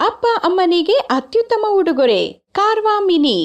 ಅಪ್ಪ ಅಮ್ಮನಿಗೆ ಅತ್ಯುತ್ತಮ ಉಡುಗೊರೆ ಕಾರ್ವಾ ಮಿನಿ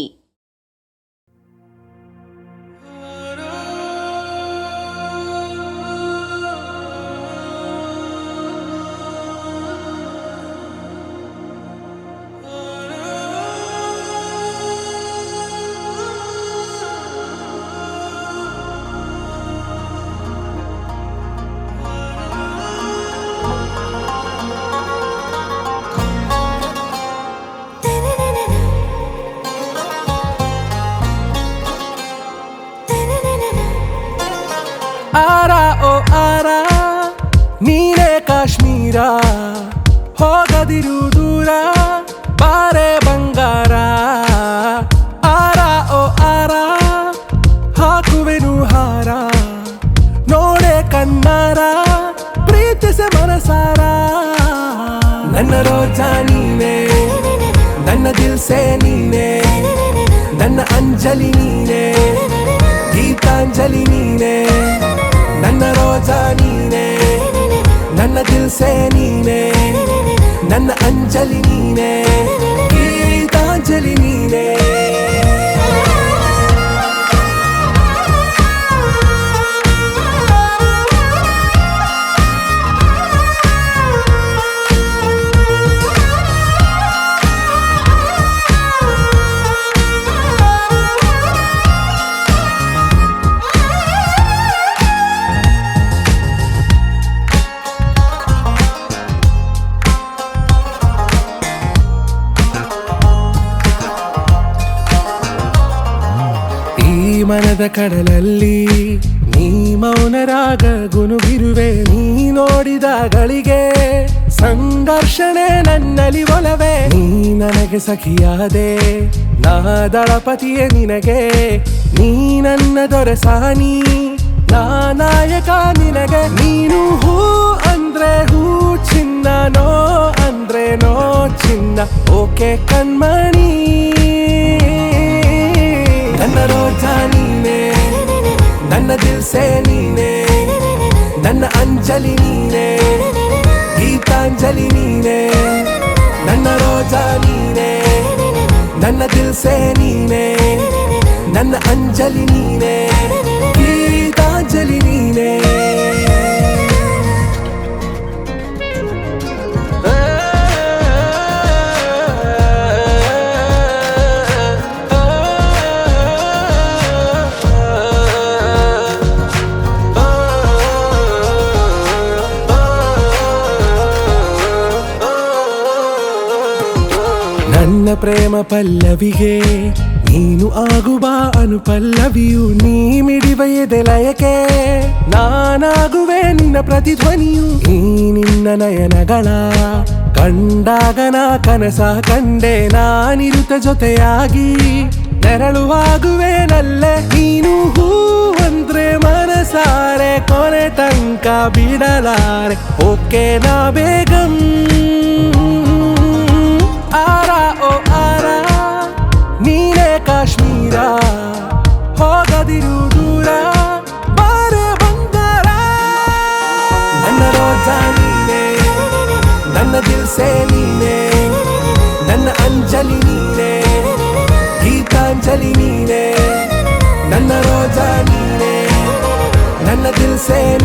ಆರ ಓ ಆರ ನೀನೇ ಕಾಶ್ಮೀರ ಹೋಗದಿರು ದೂರ ಬಾರೆ ಬಂಗಾರ ಆರ ಓ ಆರ ಹಾಕುವೆನು ಹಾರ ನೋಡೆ ಕಣ್ಣಾರ ಪ್ರೀತಿಸೆ ಮನಸಾರ ನನ್ನ ರೋಜಾ ನೀನೆ ನನ್ನ ದಿಲ್ಸೆ ನೀನೆ ನನ್ನ ಅಂಜಲಿ ನೀನೆ ಗೀತಾಂಜಲಿ ನೀನೆ ನನ್ನ ರೋಜಾ ನೀನೆ ನನ್ನ ದಿಲ್ಸೆ ನೀನೆ ನನ್ನ ಅಂಜಲಿ ನೀನೆ ಗೀತಾಂಜಲಿ ನೀನೆ ಈ ಮನದ ಕಡಲಲ್ಲಿ ನೀ ಮೌನರಾಗ ಗುನುಗಿರುವೆ ನೀ ನೋಡಿದ ಗಳಿಗೆ ಸಂಘರ್ಷಣೆ ನನ್ನಲ್ಲಿ ಒಲವೇ ನೀ ನನಗೆ ಸಖಿಯಾದೆ ನಾ ದಳಪತಿಯೇ ನಿನಗೆ ನೀ ನನ್ನ ದೊರೆಸಾನಿ ನಾ ನಾಯಕ ನಿನಗೆ ನೀನು ಹೂ ಅಂದ್ರೆ ಹೂ ಚಿನ್ನ ನೋ ಅಂದ್ರೆ ನೋ ಚಿನ್ನ ಓಕೆ ಕಣ್ಮಣಿ ನನ್ನ ರೋಜಾ ನೀನೆ ನನ್ನ ದಿಲ್ಸೆ ನೀನೆ ನನ್ನ ಅಂಜಲಿ ನೀನೆ ಗೀತಾಂಜಲಿ ನೀನೆ ನನ್ನ ರೋಜಾ ನೀನೆ ನನ್ನ ದಿಲ್ಸೆ ನೀನೆ ನನ್ನ ಅಂಜಲಿ ನೀನೆ ಗೀತಾಂಜಲಿ ನೀನೆ ನನ್ನ ಪ್ರೇಮ ಪಲ್ಲವಿಗೆ ನೀನು ಆಗುವ ಅನುಪಲ್ಲವಿಯು ನೀ ಮಿಡಿವ ಎದೆಲಯಕ್ಕೆ ನಾನಾಗುವೆ ನಿನ್ನ ಪ್ರತಿಧ್ವನಿಯು ಈ ನಿನ್ನ ನಯನಗಳ ಕಂಡಾಗ ನಾ ಕನಸ ಕಂಡೆ ನಾನಿರುತ್ತ ಜೊತೆಯಾಗಿ ನೆರಳುವಾಗುವೆ ನಲ್ಲೆ ನೀನು ಹೂ ಅಂದ್ರೆ ಮನಸಾರೆ ಕೊನೆ ತನಕ ಬಿಡಲಾರೆ ಓಕೆ ನಾ ಬೇಗಂ ಆರ ಓ ಆರ ನೀನೇ ಕಾಶ್ಮೀರ ಹೋಗದಿರು ದೂರ ಬಾರೆ ಬಂಗಾರ ನನ್ನ ರೋಜಾ ನೀನೆ ನನ್ನ ದಿಲ್ಸೆ ನೀನೆ ನನ್ನ ಅಂಜಲಿ ನೀನೆ ಗೀತಾಂಜಲಿ ನೀನೆ ನನ್ನ ರೋಜಾ ನೀನೆ ನನ್ನ ದಿಲ್ಸೆ